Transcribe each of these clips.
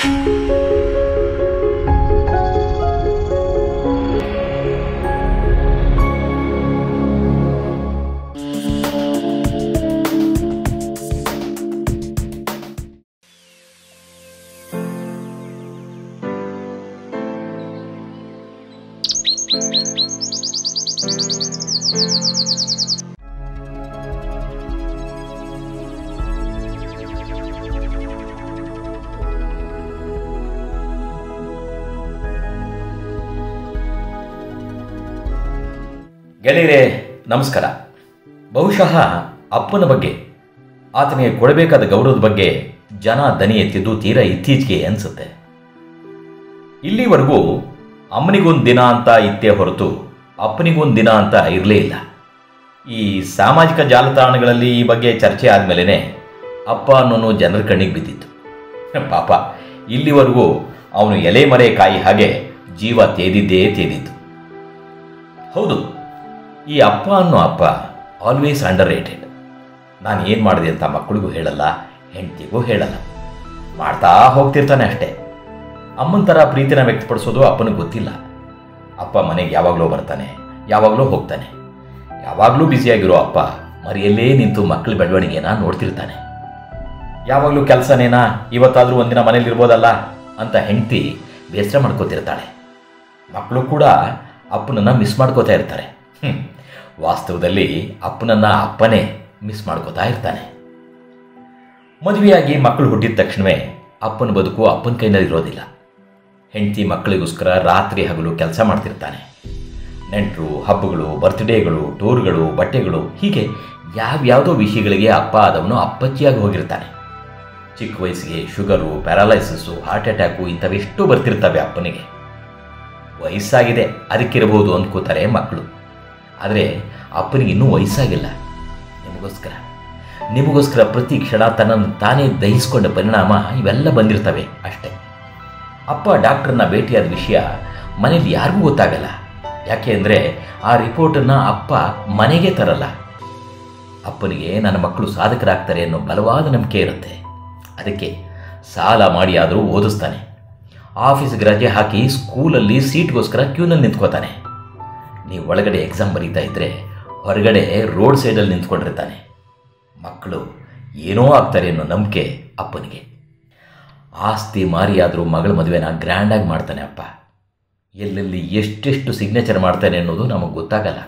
ಗೆಳೆಯರೇ ನಮಸ್ಕಾರ ಬಹುಶಃ ಅಪ್ಪನ ಬಗ್ಗೆ ಆತನಿಗೆ ಕೊಡಬೇಕಾದ ಗೌರವದ ಬಗ್ಗೆ ಜನ ದನಿ ಎತ್ತಿದ್ದು ತೀರಾ ಇತ್ತೀಚೆಗೆ ಅನಿಸುತ್ತೆ ಇಲ್ಲಿವರೆಗೂ ಅಮ್ಮನಿಗೊಂದು ದಿನ ಅಂತ ಇತ್ತೇ ಹೊರತು ಅಪ್ಪನಿಗೊಂದು ದಿನ ಅಂತ ಇರಲೇ ಇಲ್ಲ ಈ ಸಾಮಾಜಿಕ ಜಾಲತಾಣಗಳಲ್ಲಿ ಈ ಬಗ್ಗೆ ಚರ್ಚೆ ಆದಮೇಲೆ ಅಪ್ಪ ಅನ್ನೋನು ಜನರ ಕಣ್ಣಿಗೆ ಬಿದ್ದಿತ್ತು ಪಾಪ ಇಲ್ಲಿವರೆಗೂ ಅವನು ಎಲೆ ಮರೆ ಕಾಯಿ ಹಾಗೆ ಜೀವ ತೇದಿದ್ದೇ ತೇದಿತ್ತು ಹೌದು ಈ ಅಪ್ಪ ಅನ್ನೋ ಅಪ್ಪ ಆಲ್ವೇಸ್ ಅಂಡರ್ ರೇಟೆಡ್ ನಾನು ಏನು ಮಾಡಿದೆ ಅಂತ ಮಕ್ಕಳಿಗೂ ಹೇಳಲ್ಲ ಹೆಂಡತಿಗೂ ಹೇಳಲ್ಲ ಮಾಡ್ತಾ ಹೋಗ್ತಿರ್ತಾನೆ ಅಷ್ಟೇ ಅಮ್ಮನ ಥರ ಪ್ರೀತಿನ ವ್ಯಕ್ತಪಡಿಸೋದು ಅಪ್ಪನಿಗೆ ಗೊತ್ತಿಲ್ಲ ಅಪ್ಪ ಮನೆಗೆ ಯಾವಾಗಲೂ ಬರ್ತಾನೆ ಯಾವಾಗಲೂ ಹೋಗ್ತಾನೆ ಯಾವಾಗಲೂ ಬ್ಯುಸಿಯಾಗಿರೋ ಅಪ್ಪ ಮರಿಯಲ್ಲೇ ನಿಂತು ಮಕ್ಕಳ ಬೆಳವಣಿಗೆನ ನೋಡ್ತಿರ್ತಾನೆ ಯಾವಾಗಲೂ ಕೆಲಸನೇನಾ ಇವತ್ತಾದರೂ ಒಂದಿನ ಮನೇಲಿ ಇರ್ಬೋದಲ್ಲ ಅಂತ ಹೆಂಡತಿ ಬೇಸರ ಮಾಡ್ಕೋತಿರ್ತಾಳೆ ಮಕ್ಕಳು ಕೂಡ ಅಪ್ಪನನ್ನು ಮಿಸ್ ಮಾಡ್ಕೋತಾ ಇರ್ತಾರೆ ಹ್ಮ್. ವಾಸ್ತವದಲ್ಲಿ ಅಪ್ಪನನ್ನು ಅಪ್ಪನೇ ಮಿಸ್ ಮಾಡ್ಕೋತಾ ಇರ್ತಾನೆ ಮದುವೆಯಾಗಿ ಮಕ್ಕಳು ಹುಟ್ಟಿದ ತಕ್ಷಣವೇ ಅಪ್ಪನ ಬದುಕು ಅಪ್ಪನ ಕೈನಲ್ಲಿ ಇರೋದಿಲ್ಲ ಹೆಂಡತಿ ಮಕ್ಕಳಿಗೋಸ್ಕರ ರಾತ್ರಿ ಹಗಲು ಕೆಲಸ ಮಾಡ್ತಿರ್ತಾನೆ ನೆಂಟರು ಹಬ್ಬಗಳು ಬರ್ತ್ಡೇಗಳು ಟೂರ್ಗಳು ಬಟ್ಟೆಗಳು ಹೀಗೆ ಯಾವ್ಯಾವುದೋ ವಿಷಯಗಳಿಗೆ ಅಪ್ಪ ಆದವನು ಅಪ್ಪಚ್ಚಿಯಾಗಿ ಹೋಗಿರ್ತಾನೆ ಚಿಕ್ಕ ವಯಸ್ಸಿಗೆ ಶುಗರು ಪ್ಯಾರಾಲೈಸಿಸ್ಸು ಹಾರ್ಟ್ ಅಟ್ಯಾಕು ಇಂಥವೆಷ್ಟು ಬರ್ತಿರ್ತವೆ ಅಪ್ಪನಿಗೆ ವಯಸ್ಸಾಗಿದೆ ಅದಕ್ಕಿರಬಹುದು ಅಂದ್ಕೋತಾರೆ ಮಕ್ಕಳು ಆದರೆ ಅಪ್ಪನಿಗೆ ಇನ್ನೂ ವಯಸ್ಸಾಗಿಲ್ಲ ನಿಮಗೋಸ್ಕರ ನಿಮಗೋಸ್ಕರ ಪ್ರತಿ ಕ್ಷಣ ತನ್ನನ್ನು ತಾನೇ ದಹಿಸ್ಕೊಂಡ ಪರಿಣಾಮ ಇವೆಲ್ಲ ಬಂದಿರ್ತವೆ ಅಷ್ಟೇ ಅಪ್ಪ ಡಾಕ್ಟರ್ನ ಭೇಟಿಯಾದ ವಿಷಯ ಮನೇಲಿ ಯಾರಿಗೂ ಗೊತ್ತಾಗಲ್ಲ ಯಾಕೆ ಅಂದರೆ ಆ ರಿಪೋರ್ಟನ್ನು ಅಪ್ಪ ಮನೆಗೆ ತರಲ್ಲ ಅಪ್ಪನಿಗೆ ನನ್ನ ಮಕ್ಕಳು ಸಾಧಕರಾಗ್ತಾರೆ ಅನ್ನೋ ಬಲವಾದ ನಂಬಿಕೆ ಇರುತ್ತೆ ಅದಕ್ಕೆ ಸಾಲ ಮಾಡಿ ಆದರೂ ಓದಿಸ್ತಾನೆ ಆಫೀಸ್ಗೆ ರಜೆ ಹಾಕಿ ಸ್ಕೂಲಲ್ಲಿ ಸೀಟ್ಗೋಸ್ಕರ ಕ್ಯೂನಲ್ಲಿ ನಿಂತ್ಕೋತಾನೆ ನೀವು ಒಳಗಡೆ ಎಕ್ಸಾಮ್ ಬರೀತಾ ಇದ್ದರೆ ಹೊರಗಡೆ ರೋಡ್ ಸೈಡಲ್ಲಿ ನಿಂತ್ಕೊಂಡಿರ್ತಾನೆ ಮಕ್ಕಳು ಏನೋ ಆಗ್ತಾರೆ ಅನ್ನೋ ನಂಬಿಕೆ ಅಪ್ಪನಿಗೆ ಆಸ್ತಿ ಮಾರಿಯಾದರೂ ಮಗಳ ಮದುವೆನ ಗ್ರ್ಯಾಂಡಾಗಿ ಮಾಡ್ತಾನೆ ಅಪ್ಪ ಎಲ್ಲೆಲ್ಲಿ ಎಷ್ಟೆಷ್ಟು ಸಿಗ್ನೇಚರ್ ಮಾಡ್ತಾನೆ ಅನ್ನೋದು ನಮಗೆ ಗೊತ್ತಾಗಲ್ಲ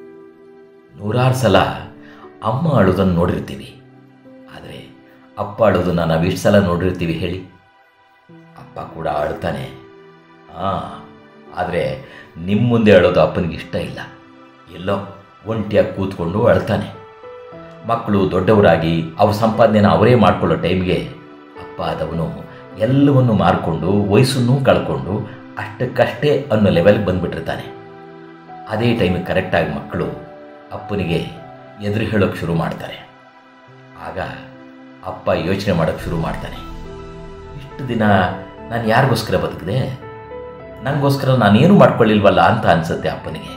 ನೂರಾರು ಸಲ ಅಮ್ಮ ಅಳೋದನ್ನು ನೋಡಿರ್ತೀವಿ ಆದರೆ ಅಪ್ಪ ಅಳೋದನ್ನು ನಾವು ಎಷ್ಟು ಸಲ ನೋಡಿರ್ತೀವಿ ಹೇಳಿ ಅಪ್ಪ ಕೂಡ ಅಳ್ತಾನೆ ಹಾಂ ಆದರೆ ನಿಮ್ಮ ಮುಂದೆ ಅಳೋದು ಅಪ್ಪನಿಗೆ ಇಷ್ಟ ಇಲ್ಲ ಎಲ್ಲೋ ಒಂಟಿಯಾಗಿ ಕೂತ್ಕೊಂಡು ಅಳ್ತಾನೆ ಮಕ್ಕಳು ದೊಡ್ಡವರಾಗಿ ಅವ್ರ ಸಂಪಾದನೆನ ಅವರೇ ಮಾಡ್ಕೊಳ್ಳೋ ಟೈಮ್ಗೆ ಅಪ್ಪ ಆದವನು ಎಲ್ಲವನ್ನು ಮಾರಿಕೊಂಡು ವಯಸ್ಸನ್ನು ಕಳ್ಕೊಂಡು ಅಷ್ಟಕ್ಕಷ್ಟೇ ಅನ್ನೋ ಲೆವೆಲ್ಗೆ ಬಂದುಬಿಟ್ಟಿರ್ತಾನೆ ಅದೇ ಟೈಮಿಗೆ ಕರೆಕ್ಟಾಗಿ ಮಕ್ಕಳು ಅಪ್ಪನಿಗೆ ಎದುರು ಹೇಳೋಕ್ಕೆ ಶುರು ಮಾಡ್ತಾರೆ ಆಗ ಅಪ್ಪ ಯೋಚನೆ ಮಾಡೋಕ್ಕೆ ಶುರು ಮಾಡ್ತಾನೆ ಇಷ್ಟು ದಿನ ನಾನು ಯಾರಿಗೋಸ್ಕರ ಬದುಕಿದೆ ನನಗೋಸ್ಕರ ನಾನೇನು ಮಾಡ್ಕೊಳ್ಳಿಲ್ವಲ್ಲ ಅಂತ ಅನಿಸುತ್ತೆ ಅಪ್ಪನಿಗೆ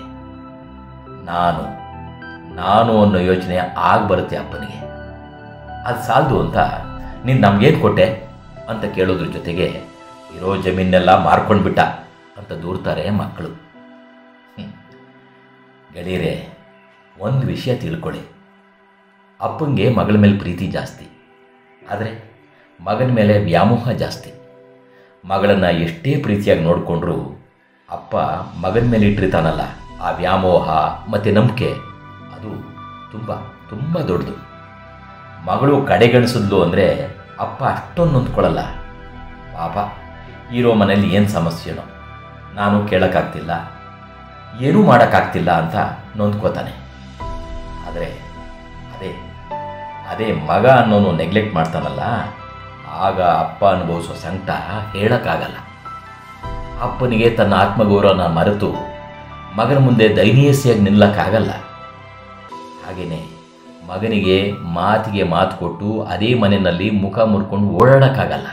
ನಾನು ನಾನು ಅನ್ನೋ ಯೋಚನೆ ಆಗ ಬರುತ್ತೆ ಅಪ್ಪನಿಗೆ ಅದು ಸಾಲದು ಅಂತ ನೀನು ನಮಗೇನು ಕೊಟ್ಟೆ ಅಂತ ಕೇಳೋದ್ರ ಜೊತೆಗೆ ಇರೋ ಜಮೀನೆಲ್ಲ ಮಾರ್ಕೊಂಡು ಬಿಟ್ಟ ಅಂತ ದೂರ್ತಾರೆ ಮಕ್ಕಳು ಹ್ಮ್. ಗೆಳೆಯರೇ ಒಂದು ವಿಷಯ ತಿಳ್ಕೊಳ್ಳಿ ಅಪ್ಪಂಗೆ ಮಗಳ ಮೇಲೆ ಪ್ರೀತಿ ಜಾಸ್ತಿ ಆದರೆ ಮಗನ ಮೇಲೆ ವ್ಯಾಮೋಹ ಜಾಸ್ತಿ ಮಗಳನ್ನು ಎಷ್ಟೇ ಪ್ರೀತಿಯಾಗಿ ನೋಡಿಕೊಂಡ್ರೂ ಅಪ್ಪ ಮಗನ ಮೇಲೆ ಇಟ್ಟಿರ್ತಾನಲ್ಲ ಆ ವ್ಯಾಮೋಹ ಮತ್ತು ನಂಬಿಕೆ ಅದು ತುಂಬ ತುಂಬ ದೊಡ್ಡದು ಮಗಳು ಕಡೆಗಣಿಸಿದ್ಲು ಅಂದರೆ ಅಪ್ಪ ಅಷ್ಟೊಂದು ನೊಂದ್ಕೊಳ್ಳಲ್ಲ ಪಾಪ ಇರೋ ಮನೇಲಿ ಏನು ಸಮಸ್ಯೆನೋ ನಾನು ಕೇಳೋಕ್ಕಾಗ್ತಿಲ್ಲ ಏನೂ ಮಾಡೋಕ್ಕಾಗ್ತಿಲ್ಲ ಅಂತ ನೊಂದ್ಕೋತಾನೆ ಆದರೆ ಅದೇ ಅದೇ ಮಗ ಅನ್ನೋನು ನೆಗ್ಲೆಕ್ಟ್ ಮಾಡ್ತಾನಲ್ಲ ಆಗ ಅಪ್ಪ ಅನುಭವಿಸೋ ಸಂಕಟ ಹೇಳೋಕ್ಕಾಗಲ್ಲ ಅಪ್ಪನಿಗೆ ತನ್ನ ಆತ್ಮಗೌರವನ ಮರೆತು ಮಗನ ಮುಂದೆ ದೈನೀಯಸಿಯಾಗಿ ನಿಲ್ಲಕ್ಕಾಗಲ್ಲ ಹಾಗೆಯೇ ಮಗನಿಗೆ ಮಾತಿಗೆ ಮಾತು ಕೊಟ್ಟು ಅದೇ ಮನೆಯಲ್ಲಿ ಮುಖ ಮುರ್ಕೊಂಡು ಓಡಾಡೋಕ್ಕಾಗಲ್ಲ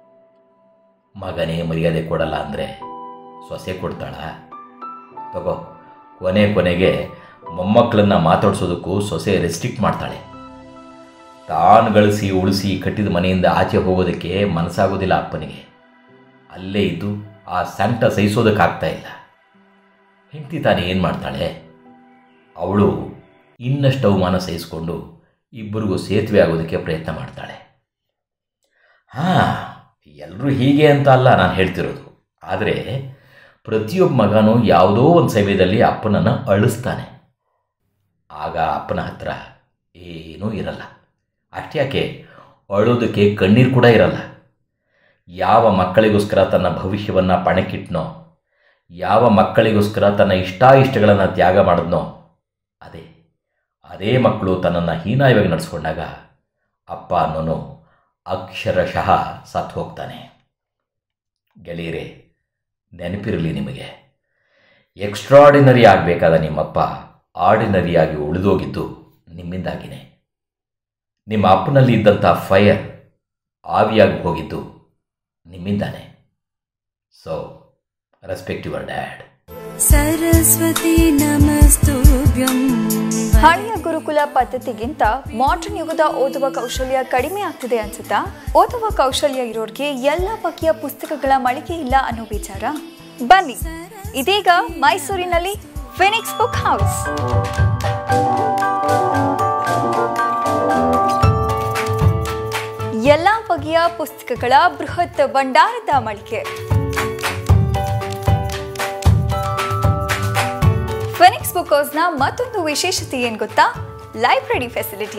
ಮಗನೇ ಮರ್ಯಾದೆ ಕೊಡಲ್ಲ ಅಂದರೆ ಸೊಸೆ ಕೊಡ್ತಾಳ ತಗೋ ಕೊನೆ ಕೊನೆಗೆ ಮೊಮ್ಮಕ್ಕಳನ್ನ ಮಾತಾಡ್ಸೋದಕ್ಕೂ ಸೊಸೆ ರೆಸ್ಟ್ರಿಕ್ಟ್ ಮಾಡ್ತಾಳೆ ತಾನು ಗಳಿಸಿ ಉಳಿಸಿ ಕಟ್ಟಿದ ಮನೆಯಿಂದ ಆಚೆ ಹೋಗೋದಕ್ಕೆ ಮನಸ್ಸಾಗೋದಿಲ್ಲ ಅಪ್ಪನಿಗೆ ಅಲ್ಲೇ ಇದ್ದು ಆ ಸಂಕಟ ಸಹಿಸೋದಕ್ಕಾಗ್ತಾ ಇಲ್ಲ ಹೆಂಡತಿ ತಾನು ಏನು ಮಾಡ್ತಾಳೆ ಅವಳು ಇನ್ನಷ್ಟು ಅವಮಾನ ಸಹಿಸಿಕೊಂಡು ಇಬ್ಬರಿಗೂ ಸೇತುವೆ ಆಗೋದಕ್ಕೆ ಪ್ರಯತ್ನ ಮಾಡ್ತಾಳೆ ಹಾಂ ಎಲ್ಲರೂ ಹೀಗೆ ಅಂತ ಅಲ್ಲ ನಾನು ಹೇಳ್ತಿರೋದು ಆದರೆ ಪ್ರತಿಯೊಬ್ಬ ಮಗನೂ ಯಾವುದೋ ಒಂದು ಸಮಯದಲ್ಲಿ ಅಪ್ಪನನ್ನು ಅಳಿಸ್ತಾನೆ ಆಗ ಅಪ್ಪನ ಹತ್ರ ಏನೂ ಇರಲ್ಲ ಅಷ್ಟ್ಯಾಕೆ ಅಳೋದಕ್ಕೆ ಕಣ್ಣೀರು ಕೂಡ ಇರಲ್ಲ ಯಾವ ಮಕ್ಕಳಿಗೋಸ್ಕರ ತನ್ನ ಭವಿಷ್ಯವನ್ನು ಪಣಕ್ಕಿಟ್ನೋ ಯಾವ ಮಕ್ಕಳಿಗೋಸ್ಕರ ತನ್ನ ಇಷ್ಟಾಯಿಷ್ಟಗಳನ್ನು ತ್ಯಾಗ ಮಾಡಿದ್ನೋ ಅದೇ ಅದೇ ಮಕ್ಕಳು ತನ್ನನ್ನು ಹೀನಾಯವಾಗಿ ನಡೆಸ್ಕೊಂಡಾಗ ಅಪ್ಪ ಅನ್ನೋನು ಅಕ್ಷರಶಃ ಸತ್ತು ಹೋಗ್ತಾನೆ ಗೆಳೆಯರೇ ನೆನಪಿರಲಿ ನಿಮಗೆ ಎಕ್ಸ್ಟ್ರಾಡಿನರಿ ಆಗಬೇಕಾದ ನಿಮ್ಮಪ್ಪ ಆರ್ಡಿನರಿಯಾಗಿ ಉಳಿದೋಗಿದ್ದು ನಿಮ್ಮಿಂದಾಗಿನೇ ನಿಮ್ಮ ಅಪ್ಪನಲ್ಲಿ ಇದ್ದಂಥ ಫೈರ್ ಆವಿಯಾಗಿ ಹೋಗಿದ್ದು ನಿಮ್ಮಿಂದಾನೆ so respect your dad Saraswati नमस्तुभ्यं ಹಳೆಯ ಗುರುಕುಲ ಪದ್ಧತಿಗಿಂತ ಮಾಡರ್ನ್ ಯುಗದ ಓದುವ ಕೌಶಲ್ಯ ಕಡಿಮೆ ಆಗ್ತಿದೆ ಅನ್ಸುತ್ತಾ ಓದುವ ಕೌಶಲ್ಯ ಇರೋರ್ಗೆ ಎಲ್ಲ ಬಗೆಯ ಪುಸ್ತಕಗಳ ಮಳಿಗೆ ಇಲ್ಲ ಅನ್ನೋ ವಿಚಾರ ಬನ್ನಿ ಇದೀಗ ಮೈಸೂರಿನಲ್ಲಿ ಫಿನಿಕ್ಸ್ ಬುಕ್ ಹೌಸ್ ಎಲ್ಲ ಬಗೆಯ ಪುಸ್ತಕಗಳ ಬೃಹತ್ ಭಂಡಾರದ ಮಳಿಗೆ ಫೆನಿಕ್ಸ್ ಬುಕ್ ಹೌಸ್ನ ಮತ್ತೊಂದು ವಿಶೇಷತೆ ಏನ್ ಗೊತ್ತಾ ಲೈಬ್ರರಿ ಫೆಸಿಲಿಟಿ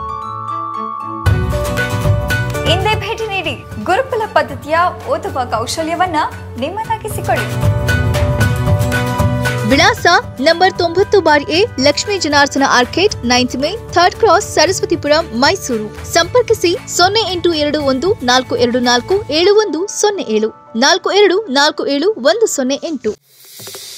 ಹಿಂದೆ ಭೇಟಿ ನೀಡಿ ಗುರುಕುಲ ಪದ್ಧತಿಯ ಓದುವ ಕೌಶಲ್ಯವನ್ನ ನಿಮ್ಮದಾಗಿಸಿಕೊಳ್ಳಿ ವಿಳಾಸ ನಂಬರ್ ತೊಂಬತ್ತು bar A Lakshmi Janardhana arcade ninth main third cross Saraswathipuram Mysuru ಸಂಪರ್ಕಿಸಿ ಸೊನ್ನೆ ಎಂಟು ಎರಡು ಒಂದು ನಾಲ್ಕು ಎರಡು ನಾಲ್ಕು ಏಳು ಒಂದು ಸೊನ್ನೆ ಏಳು ನಾಲ್ಕು ಎರಡು ನಾಲ್ಕು ಏಳು ಒಂದು ಸೊನ್ನೆ ಎಂಟು